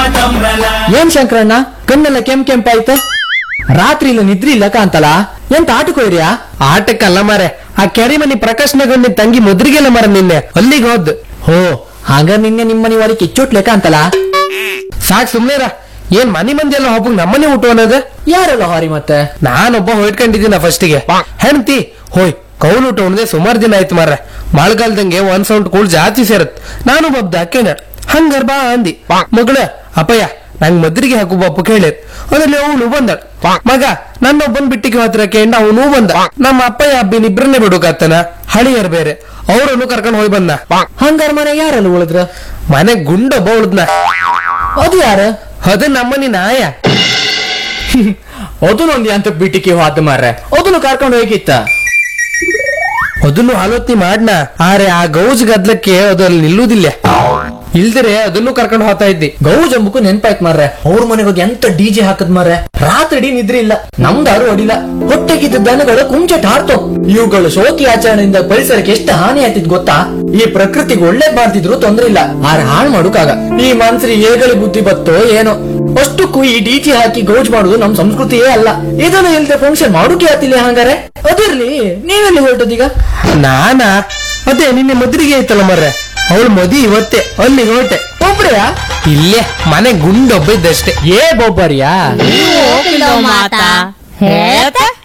ಏನ್ ಶಂಕರಣ್ಣ ಕಣ್ಣೆಲ್ಲ ಕೆಂಪ್ ಕೆಂಪಾಯ್ತು ರಾತ್ರಿ ಇಲ್ಲ ನಿದ್ರಿ ಇಲ್ಲ ಕಾಂತಲ್ಲ ಎಂತ ಆಟಕ್ಕೆ ಹೋಯ್ರಿಯಾ ಆಟಕ್ಕಲ್ಲ ಮಾರೆ ಆ ಕೆರಿಮನಿ ಪ್ರಕಾಶ್ನಗ ನಿನ್ ತಂಗಿ ಮುದ್ರಿಗೆಲ್ಲ ಮರ ನಿನ್ನೆ ಅಲ್ಲಿಗೆ ಹೋದ್ ಹೋ ಹಾಗ ನಿನ್ನೆ ನಿಮ್ಮನಿ ವಾರಿ ಕಿಚ್ಚೋಟ್ಲೆ ಕಾಂತಲ್ಲ ಸಾಕ್ ಸುಮ್ನೆರ ಏನ್ ಮನಿ ಮಂದಿ ಎಲ್ಲ ಹೋಗ್ಬೇಕು ನಮ್ಮನೆ ಊಟ ಅನ್ನೋದು ಯಾರೆಲ್ಲ ಹಾರಿ ಮತ್ತೆ ನಾನೊಬ್ಬ ಹೊಯ್ಕೊಂಡಿದ್ದೀನ ಫಸ್ಟಿಗೆ ಹೆಣ್ತಿ ಹೋಯ್ ಕೌಲ್ ಊಟ ಉಣ್ದೆ ಸುಮಾರು ದಿನ ಆಯ್ತು ಮಾರ್ರೆ ಮಳೆಗಾಲದಂಗೆ ಒಂದ್ ಸೌಂಡ್ ಕೂಳ್ ಜಾಸ್ತಿ ಸೇರತ್ ನಾನು ಬಬ್ದ ಹಾಕೇನ ಹಂಗಾರ್ ಬಾ ಅಂದಿ ಮಗಳ ಅಪ್ಪಯ್ಯ ನಂಗ್ ಮದ್ರಿಗೆ ಹಾಕು ಬಪ್ಪ ಕೇಳಿತ್ ಅದ್ರಲ್ಲಿ ಅವನು ಬಂದ ಮಗ ನನ್ನೊಬ್ಬನ್ ಬಿಟ್ಟಿಗೆ ಹತ್ರ ಕೇಂಡ ಅವನು ಬಂದ ನಮ್ಮ ಅಪ್ಪಯ್ಯ ಅಬ್ಬಿನ ಇಬ್ರನ್ನೇ ಬಿಡುಕಾತನ ಹಳಿಯರ್ ಬೇರೆ ಅವರನ್ನು ಕರ್ಕೊಂಡ್ ಹೋಗಿ ಬಂದ ಹಂಗಾರ ಮನೆ ಯಾರೆಲ್ಲ ಉಳಿದ್ರ ಮನೆ ಗುಂಡೊಬ್ಬ ಉಳ್ದ್ನ ಅದು ಯಾರ ಅದು ನಮ್ಮನಿ ನಾಯ ಅದನ್ನೊಂದು ಅಂತ ಬಿಟ್ಟಿಗೆ ಹೋದ ಮಾರ್ರೆ ಅದನ್ನು ಕರ್ಕೊಂಡು ಹೋಗಿತ್ತ ಅದನ್ನು ಆಲೋಚನೆ ಮಾಡ್ನ ಆರೆ ಆ ಗೌಜ್ ಗದ್ಲಕ್ಕೆ ಅದು ಅಲ್ಲಿ ನಿಲ್ಲುವುದಿಲ್ಲ ಇಲ್ದರೆ ಅದನ್ನು ಕರ್ಕೊಂಡು ಹೋಗ್ತಾ ಇದ್ದಿ ಗೌ ಜಂಬುಕು ನೆನ್ಪಾಯ್ತು ಮಾರ್ರೆ ಅವ್ರ ಮನೆಗೆ ಹೋಗಿ ಎಂತ ಡಿಜೆ ಹಾಕದ್ ಮಾರ್ರೆ ರಾತ್ರಿ ಇಡೀ ನಿದ್ರೆ ಇಲ್ಲ ನಮ್ದಾರು ಅಡಿಲ್ಲ ಹೊಟ್ಟೆಗಿದ್ದ ದನಗಳ ಕುಂಚಟ ಹಾರ್ತು ಇವುಗಳು ಶೋಕಿ ಆಚರಣೆಯಿಂದ ಪರಿಸರಕ್ಕೆ ಎಷ್ಟು ಹಾನಿ ಆಯ್ತಿದ್ ಗೊತ್ತಾ ಈ ಪ್ರಕೃತಿಗೆ ಒಳ್ಳೆ ಮಾಡ್ತಿದ್ರು ತೊಂದ್ರೆ ಇಲ್ಲ ಆದ್ರೆ ಹಾಳು ಮಾಡುಕಾಗ ಈ ಮನ್ಸರಿ ಏಗಳಿ ಬುದ್ಧಿ ಬತ್ತೋ ಏನೋ ಅಷ್ಟಕ್ಕೂ ಈ ಡಿಜೆ ಹಾಕಿ ಗೌಜ್ ಮಾಡುದು ನಮ್ ಸಂಸ್ಕೃತಿಯೇ ಅಲ್ಲ ಇದನ್ನು ಇಲ್ದೆ ಫಂಕ್ಷನ್ ಮಾಡೋಕೆ ಆತಿಲ್ಲ ಹಂಗಾರೆ ಅದಿರ್ಲಿ ನೀವೆಲ್ಲಿ ಹೊರಟದೀಗ ನಾನಾ ಅದೇ ನಿನ್ನೆ ಮದ್ರಿಗೆ ಐತಲ್ಲ ಮರ್ರೆ ಅವಳು ಮದಿ ಇವತ್ತೇ ಅಲ್ಲಿಗೆ ಹೊರಟೆ ಒಬ್ರೆಯಾ ಇಲ್ಲೇ ಮನೆ ಗುಂಡೊಬ್ಬ ಇದ್ದಷ್ಟೇ ಏ ಬೊಬ್ಬರಿಯಾ ಹೋಗಿಲ್ಲ ಮಾತಾ ಹೇಳ್ತಾ